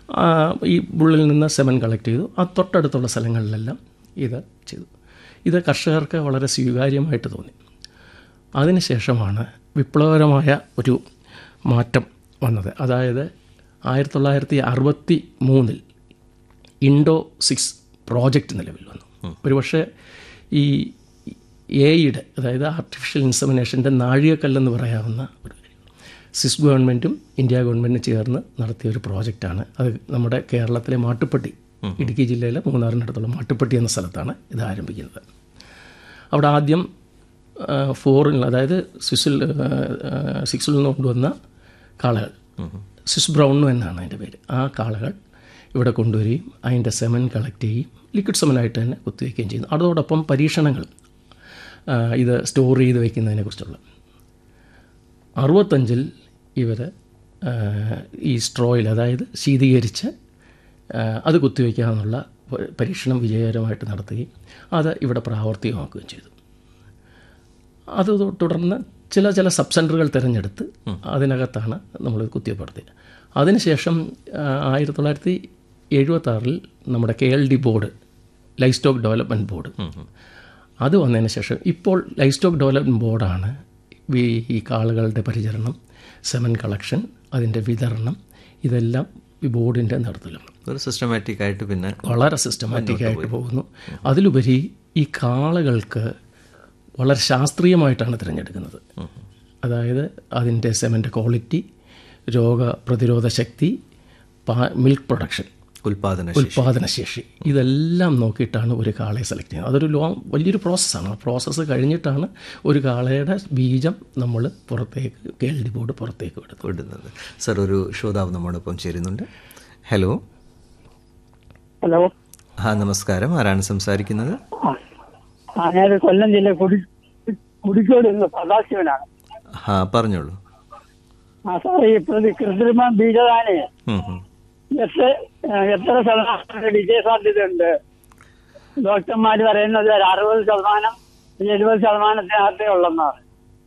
ആ, ഈ ബുള്ളിൽ നിന്ന് സെമൻ കളക്ട് ചെയ്തു ആ തൊട്ടടുത്തുള്ള സ്ഥലങ്ങളിലെല്ലാം ഇത് ചെയ്തു ഇത് കർഷകർക്ക് വളരെ സ്വീകാര്യമായിട്ട് തോന്നി അതിനുശേഷമാണ് വിപ്ലവകരമായ ഒരു മാറ്റം വന്നത് അതായത് ആയിരത്തി തൊള്ളായിരത്തി അറുപത്തി മൂന്നിൽ ഇൻഡോ സിക്സ് പ്രോജക്റ്റ് നിലവിൽ വന്നു ഒരുപക്ഷെ ഈ എയുടെ അതായത് ആർട്ടിഫിഷ്യൽ ഇൻസമിനേഷൻ്റെ നാഴികക്കല്ലെന്ന് പറയാവുന്ന ഒരു കാര്യം സിസ് ഗവൺമെൻറ്റും ഇന്ത്യ ഗവൺമെൻറ്റും ചേർന്ന് നടത്തിയ ഒരു പ്രോജക്റ്റാണ് അത് നമ്മുടെ കേരളത്തിലെ മാട്ടുപ്പെട്ടി ഇടുക്കി ജില്ലയിലെ മൂന്നാറിനടുത്തുള്ള മാട്ടുപ്പെട്ടി എന്ന സ്ഥലത്താണ് ഇത് ആരംഭിക്കുന്നത് അവിടെ ആദ്യം ഫോറിൽ അതായത് സ്വിസിൽ സിക്സിൽ നിന്ന് കൊണ്ടുവന്ന കാളകൾ സ്വിസ് ബ്രൗൺ എന്നാണ് അതിൻ്റെ പേര് ആ കാളകൾ ഇവിടെ കൊണ്ടുവരികയും അതിൻ്റെ സെമൻ കളക്ട് ചെയ്യുകയും ലിക്വിഡ് സെമനായിട്ട് തന്നെ കുത്തിവയ്ക്കുകയും ചെയ്യുന്നു അതോടൊപ്പം പരീക്ഷണങ്ങൾ ആ, ഇത് സ്റ്റോർ ചെയ്ത് വയ്ക്കുന്നതിനെക്കുറിച്ചുള്ള അറുപത്തഞ്ചിൽ ഇവർ ഈ സ്ട്രോയിൽ അതായത് ശീതീകരിച്ച് ആ, അത് കുത്തിവയ്ക്കാമെന്നുള്ള പ- പരീക്ഷണം വിജയകരമായിട്ട് നടത്തുകയും അത് ഇവിടെ പ്രാവർത്തികമാക്കുകയും ചെയ്തു അത് തു- തുടർന്ന് ചില ചില സബ് സെൻറ്ററുകൾ തിരഞ്ഞെടുത്ത് അതിനകത്താണ് നമ്മൾ കുത്തിവയ്പ്പെടുത്തിയത് അതിനുശേഷം ആ, ആയിരത്തി തൊള്ളായിരത്തി എഴുപത്തി ആറിൽ നമ്മുടെ K L D board livestock development board അത് വന്നതിന് ശേഷം ഇപ്പോൾ ലൈഫ് സ്റ്റോക്ക് ഡെവലപ്മെൻറ്റ് ബോർഡാണ് ഈ ഈ കാളുകളുടെ പരിചരണം സെമൻ കളക്ഷൻ അതിൻ്റെ വിതരണം ഇതെല്ലാം ഈ ബോർഡിൻ്റെ നേതൃത്വത്തിലാണ് ഒരു സിസ്റ്റമാറ്റിക് ആയിട്ട് പിന്നെ വളരെ സിസ്റ്റമാറ്റിക് ആയിട്ട് പോകുന്നു അതിലുപരി ഈ കാളകൾക്ക് വളരെ ശാസ്ത്രീയമായിട്ടാണ് തിരഞ്ഞെടുക്കുന്നത് അതായത് അതിൻ്റെ സെമൻ്റെ ക്വാളിറ്റി രോഗപ്രതിരോധ ശക്തി മിൽക്ക് പ്രൊഡക്ഷൻ ഉൽപാദന ഉൽപാദനശേഷി ഇതെല്ലാം നോക്കിയിട്ടാണ് ഒരു കാളയെ സെലക്ട് ചെയ്യുന്നത് അതൊരു ലോങ് വലിയൊരു പ്രോസസ്സാണ് ആ പ്രോസസ്സ് കഴിഞ്ഞിട്ടാണ് ഒരു കാളയുടെ ബീജം നമ്മൾ പുറത്തേക്ക് കേൾഡി ബോർഡ് പുറത്തേക്ക് വിടുന്നത് വിടുന്നത് സർ ഒരു ശ്രോതാവ് നമ്മോടൊപ്പം ചേരുന്നുണ്ട് ഹലോ ഹലോ ആ നമസ്കാരം ആരാണ് സംസാരിക്കുന്നത് ആ ആ ഞാൻ കൊല്ലം ജില്ല കുടി കുടിക്കോട് നിന്ന് സദാശിവനാണ് ആ പറഞ്ഞോളൂ ആ സാറേ ഈ പ്രതി കൃത്രിമ ബീജദാനെ ഉം, ഉം. എത്ര ആ, എത്ര ശതമാനം വിജയ സാധ്യതയുണ്ട് ഡോക്ടർമാർ പറയുന്നത് ഒരു അറുപത് ശതമാനം ഒരു എഴുപത് ശതമാനത്തിനകത്തേ ഉള്ളെന്നാണ്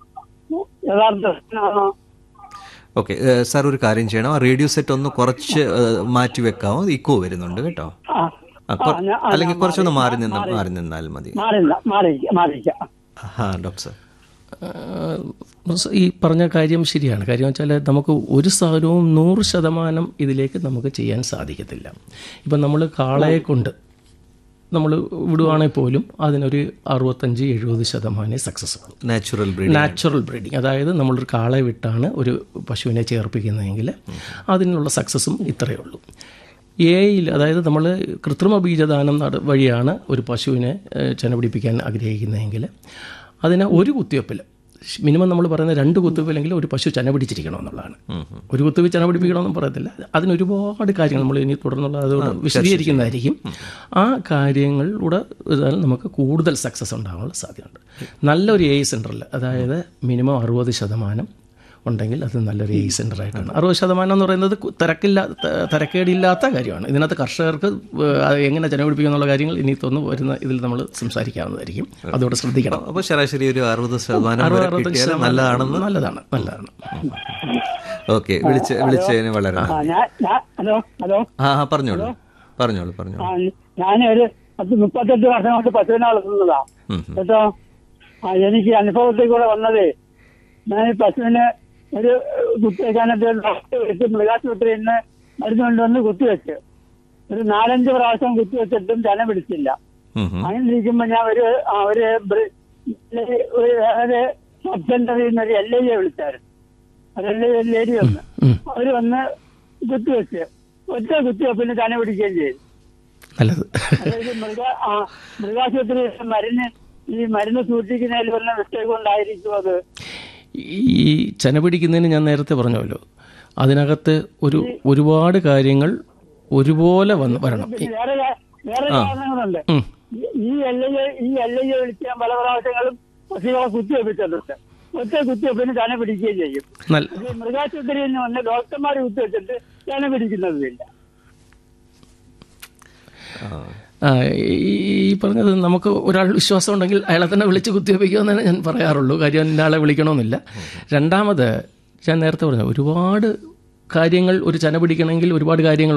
യഥാർത്ഥ ഓക്കെ ഏ, സാർ ഒരു കാര്യം ചെയ്യണം ആ റേഡിയോ സെറ്റ് ഒന്ന് കുറച്ച് ഏ, മാറ്റി വെക്കാമോ ഇക്കോ വരുന്നുണ്ട് കേട്ടോ ആ ആ, കൊ- ആ, ഞാൻ- ആ, അല്ലെങ്കിൽ ഞാൻ കുറച്ചൊന്ന് മാറി മാറി- നിന്ന് മാറി- മാറി നിന്നാൽ മതി മാറില്ല മാറിയിരിക്കാം മാറിയിരിക്കാം ആ ഡോക്ടർ സാർ ആഹ് ഈ പറഞ്ഞ കാര്യം ശരിയാണ് കാര്യം വെച്ചാൽ നമുക്ക് ഒരു സാധനവും നൂറ് ശതമാനം ഇതിലേക്ക് നമുക്ക് ചെയ്യാൻ സാധിക്കത്തില്ല ഇപ്പം നമ്മൾ കാളയെ കൊണ്ട് നമ്മൾ വിടുവാണെങ്കിൽ പോലും അതിനൊരു അറുപത്തഞ്ച് എഴുപത് ശതമാനം സക്സസ് ആകും നാച്ചുറൽ ബ്രീഡിംഗ് നാച്ചുറൽ ബ്രീഡിങ് അതായത് നമ്മളൊരു കാളയെ വിട്ടാണ് ഒരു പശുവിനെ ചേർപ്പിക്കുന്നതെങ്കിൽ അതിനുള്ള സക്സസും ഇത്രയേ ഉള്ളൂ എയിൽ അതായത് നമ്മൾ കൃത്രിമ ബീജദാനം നട വഴിയാണ് ഒരു പശുവിനെ ഏഹ്, ചെന പിടിപ്പിക്കാൻ ആഗ്രഹിക്കുന്നതെങ്കിൽ അതിന് ഒരു കുത്തിവെപ്പിൽ മിനിമം നമ്മൾ പറയുന്ന രണ്ട് കുത്തിവെപ്പിലെങ്കിലും ഒരു പശു ചെന പിടിച്ചിരിക്കണം എന്നുള്ളതാണ് ഒരു കുത്തിവെപ്പ് ചെന പിടിപ്പിക്കണമെന്നും പറയത്തില്ല അതിന് ഒരുപാട് കാര്യങ്ങൾ നമ്മൾ ഇനി തുടർന്നുള്ള അതുകൊണ്ട് വിശദീകരിക്കുന്നതായിരിക്കും ആ കാര്യങ്ങളിലൂടെ ഇതാൽ നമുക്ക് കൂടുതൽ സക്സസ് ഉണ്ടാകാനുള്ള സാധ്യതയുണ്ട് നല്ലൊരു എ സെൻറ്ററിൽ അതായത് മിനിമം അറുപത് ശതമാനം ഉണ്ടെങ്കിൽ അത് നല്ലൊരു എ സെൻ്ററായിട്ടാണ് അറുപത് ശതമാനം എന്ന് പറയുന്നത് കു- തിരക്കില്ല ത- തിരക്കേടില്ലാത്ത കാര്യമാണ് ഇതിനകത്ത് കർഷകർക്ക് ഏഹ്, അത് എങ്ങനെ ജനപിടിപ്പിക്കുക എന്നുള്ള കാര്യങ്ങൾ ഇനി തോന്നുന്നു വരുന്ന ഇതിൽ നമ്മൾ സംസാരിക്കാവുന്നതായിരിക്കും അതോടെ ശ്രദ്ധിക്കണം അപ്പോൾ ശരാശരി ഒരു അറുപത് ശതമാനം അറുപത് വരെ അറുപത്തഞ്ച് കിട്ടിയാൽ ശതമാനം നല്ലതാണെന്ന് നല്ലതാണ് നല്ലതാണ് ഓക്കെ വിളിച്ച് വിളിച്ചതിന് വളരെ ആ നന്ദി. ഞാൻ ഞാൻ ഹലോ ഹലോ ആ ആ പറഞ്ഞോളൂ പറഞ്ഞോളൂ പറഞ്ഞോളൂ ആ ഞാനൊരു പത്ത് മുപ്പത്തെട്ട് വർഷം കൊണ്ട് പശുവിനെ വളർത്തുന്നതാ ഉം, ഉം. കേട്ടോ ആ എനിക്ക് അനുഭവത്തിൽ കൂടെ വന്നതേ ഞാൻ ഈ പശുവിന് ഒരു കുത്തിവെക്കാനൊക്കെ ഡോക്ടർ വെച്ച് മൃഗാശുപത്രിയിൽ നിന്ന് മരുന്ന് കൊണ്ടുവന്ന് കുത്തിവെച്ച് ഒരു നാലഞ്ച് പ്രാവശ്യം കുത്തിവെച്ചിട്ടും ചന പിടിച്ചില്ല ഉം, ഉം. അങ്ങനെ ഇരിക്കുമ്പോ ഞാൻ ഒരു ആ, ഒരു ബ്രി- ഒരു വേറെ സബ് സെന്ററിൽ നിന്ന് ഒരു എൽ ഐയെ വിളിച്ചായിരുന്നു ഒരു എൽ ഐ ലേഡി വന്ന് ഉം. അവര് വന്ന് കുത്തിവെച്ച് ഒറ്റ കുത്തിവെപ്പിന് ചന പിടിക്കുകയും ചെയ്തു നല്ലത് അതായത് മൃഗ ആ മൃഗാശുപത്രി മരുന്ന് ഈ മരുന്ന് സൂക്ഷിക്കുന്നതിൽ വന്ന മിസ്റ്റേക്ക് കൊണ്ടായിരിക്കും അത് ഈ ചെന പിടിക്കുന്നതിന് ഞാൻ നേരത്തെ പറഞ്ഞല്ലോ അതിനകത്ത് ഒരു ഒരുപാട് കാര്യങ്ങൾ ഒരുപോലെ വന്ന് വരണം പിന്നെ വേറെ കാ- വേറെ കാരണങ്ങളുണ്ട് ഉം. ഈ- ഈ എൽ ഐ ഈ എൽ ഐ വിളിച്ച് ഞാൻ പല പ്രാവശ്യങ്ങളും പശുക്കളെ കുത്തിവെപ്പിച്ചിട്ടുണ്ട് ഒറ്റ കുത്തിവെപ്പിന് ചന പിടിക്കുകയും ചെയ്യും നല്ല ഇത് മൃഗാശുപത്രിയിൽ നിന്ന് വന്ന് ഡോക്ടർമാർ കുത്തിവെച്ചിട്ട് ചന പിടിക്കുന്നതില്ല ആ. ആ, ഈ ഈ പറഞ്ഞത് നമുക്ക് ഒരാൾ വിശ്വാസം ഉണ്ടെങ്കിൽ അയാളെ തന്നെ വിളിച്ച് കുത്തിവെപ്പിക്കുമെന്നാണ് ഞാൻ പറയാറുള്ളൂ കാര്യം ഇന്ന ആളെ വിളിക്കണമെന്നില്ല രണ്ടാമത് ഞാൻ നേരത്തെ പറഞ്ഞു ഒരുപാട് കാര്യങ്ങൾ ഒരു ചന പിടിക്കണമെങ്കിൽ ഒരുപാട് കാര്യങ്ങൾ